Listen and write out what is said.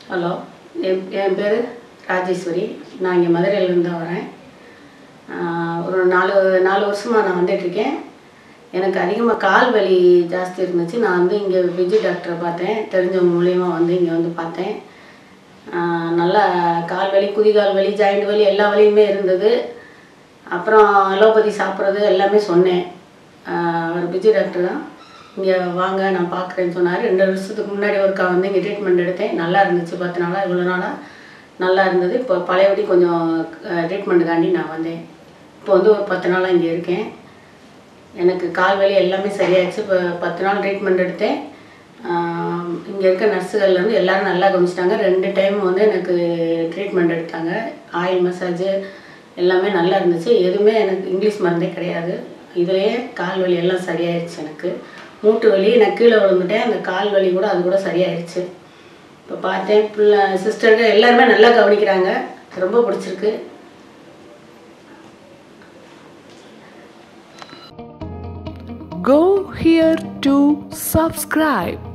Hello என் என் பேர் ராஜேஸ்வரி நான் இங்கே மதுரையிலேருந்து தான் வரேன் ஆஹ் ஒரு நாலு நாலு வருஷமாக நான் வந்துட்டுருக்கேன் எனக்கு அதிகமாக கால் வலி ஜாஸ்தி இருந்துச்சு நான் வந்து இங்கே விஜய் டாக்டரை பார்த்தேன் தெரிஞ்சவங்க மூலியமா வந்து இங்கே வந்து பார்த்தேன் ஆஹ் நல்லா கால் வலி குதிகால் வலி ஜாயிண்ட் வலி எல்லா வலியுமே இருந்தது அப்புறம் அலோபதி சாப்பிட்றது எல்லாமே சொன்னேன் ஆஹ் அவர் விஜய் டாக்டர் தான் இங்கே வாங்க நான் பார்க்குறேன்னு சொன்னார் ரெண்டு வருஷத்துக்கு முன்னாடி ஒருக்கா வந்து இங்கே ட்ரீட்மெண்ட் எடுத்தேன் நல்லா இருந்துச்சு பத்து நாளாக இவ்வளோ நாளாக நல்லா இருந்தது இப்போ பழையபடி கொஞ்சம் ட்ரீட்மெண்ட்டுக்காண்டி நான் வந்தேன் இப்போ வந்து ஒரு பத்து நாளாக இங்கே இருக்கேன் எனக்கு கால் வலி எல்லாமே சரியாயிடுச்சு இப்போ பத்து நாள் ட்ரீட்மெண்ட் எடுத்தேன் இங்கே இருக்க நர்ஸுகள்லேருந்து எல்லாரும் நல்லா கவனிச்சிட்டாங்க ரெண்டு டைம் வந்து எனக்கு ட்ரீட்மெண்ட் எடுத்தாங்க ஆயில் மசாஜ் எல்லாமே நல்லா இருந்துச்சு எதுவுமே எனக்கு இங்கிலீஷ் மருந்தே கிடையாது இதுலேயே கால் வலி எல்லாம் சரியாயிடுச்சு எனக்கு மூட்டு வலி நான் கீழே விழுந்துட்டேன் அந்த கால் வலி கூட அது கூட சரியாயிடுச்சு இப்போ பார்த்தேன் பிள்ளை சிஸ்டர்கிட்ட எல்லாருமே நல்லா கவனிக்கிறாங்க ரொம்ப பிடிச்சிருக்கு Go here to subscribe.